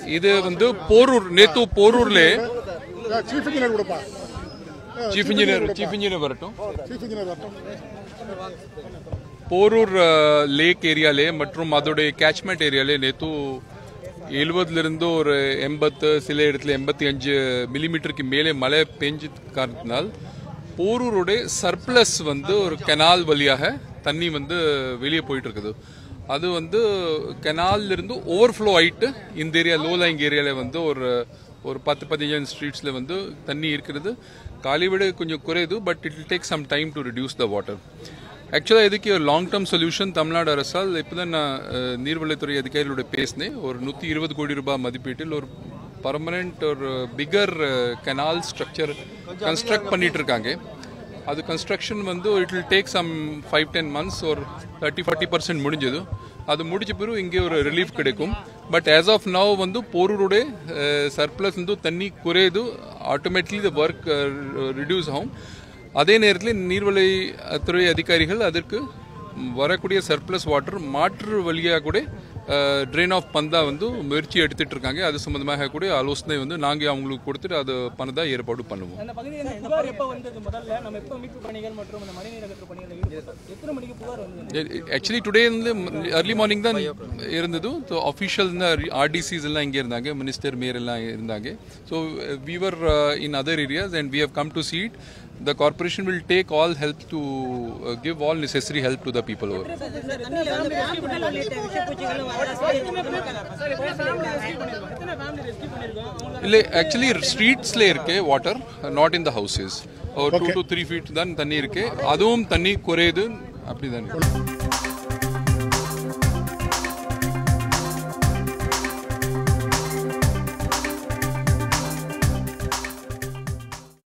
இது வந்து போரூர் நேத்து போரூர்ல சீஃப் இன்ஜினியர் கொடுப்பா சீஃப் இன்ஜினியர் சீஃப் இன்ஜினியர் வரட்டும் சீஃப் இன்ஜினியர் வரட்டும் போரூர் லேக் ஏரியாலே மற்றும் அதோடைய கேட்ச்மெண்ட் ஏரியாலே நேத்து எழுபதுலேருந்து ஒரு எண்பத்து சில இடத்துல எண்பத்தி அஞ்சு மில்லிமீட்டருக்கு மேலே மழை பெஞ்சு காரணத்தினால் போரூருடைய சர்ப்ளஸ் வந்து ஒரு கெனால் வழியாக தண்ணி வந்து வெளியே போயிட்டு இருக்குது அது வந்து கெனால்ல இருந்து ஓவர்ஃப்ளோ ஆயிட்டு இந்த ஏரியா லோ லைங் ஏரியாவில் வந்து ஒரு ஒரு பத்து பதினஞ்சு ஸ்ட்ரீட்ஸில் வந்து தண்ணி இருக்கிறது காலை விட கொஞ்சம் குறையுது but it take some time to reduce the water ஆக்சுவலாக இதுக்கு ஒரு லாங் டேர்ம் சொல்யூஷன் தமிழ்நாடு அரசால் இப்போ தான் நான் அஹ், நீர்வளத்துறை அதிகாரிகளோட பேசினேன் ஒரு நூற்றி இருபது கோடி ரூபாய் மதிப்பீட்டில் ஒரு பர்மனெண்ட் ஒரு பிகர் கெனால் ஸ்ட்ரக்சர் கன்ஸ்ட்ரக்ட் பண்ணிட்டு இருக்காங்க அது கன்ஸ்ட்ரக்ஷன் வந்து it will take some five ten months ஒரு தேர்ட்டி ஃபார்ட்டி பர்சன்ட் முடிஞ்சது அது முடிஞ்ச பிறகு இங்கே ஒரு ரிலீஃப் கிடைக்கும் பட் ஆஸ் ஆஃப் நவ் வந்து போரூருடைய சர்ப்ளஸ் வந்து தண்ணி குறையுது ஆட்டோமேட்டிக்லி த ஒர்க் ரிடியூஸ் ஆகும் அதே நேரத்தில் நீர்வளை துறை அதிகாரிகள் அதற்கு வரக்கூடிய சர்ப்ளஸ் வாட்டர் மாற்று வழியாக கூட ட்ரெயின் ஆஃப் பந்தா வந்து முயற்சி எடுத்துட்டு இருக்காங்க அது சம்பந்தமாக கூட ஆலோசனை வந்து நாங்கள் அவங்களுக்கு கொடுத்துட்டு அது பணதா ஏற்பாடு பண்ணுவோம் அந்த பகுதியில் புகார் எப்போ வந்தது முதல்ல நம்ம எப்போ மீட்பு பணிகள் மற்றும் அந்த மழைநீர் அகற்று பணிகள் ஈடுபட்டோம் எத்தனை மணிக்கு புகார் வந்தது ஆக்சுவலி டுடே வந்து அர்லி மார்னிங் தான் இருந்தது ஸோ அஃபிஷியல் ஆர்டிசிஸ் எல்லாம் இங்கே இருந்தாங்க மினிஸ்டர் மேயர் எல்லாம் இருந்தாங்க so wherever in other areas and we have come to seat the corporation will take all help to give all necessary help to the people over எத்தனை family rescue பண்ணியிருக்கோம் இல்லை actually ஸ்ட்ரீட்ஸ்ல இருக்கு water not in the houses ஒரு two to three feet தான் தண்ணி இருக்கு அதுவும் தண்ணி குறையுது அப்படிதான்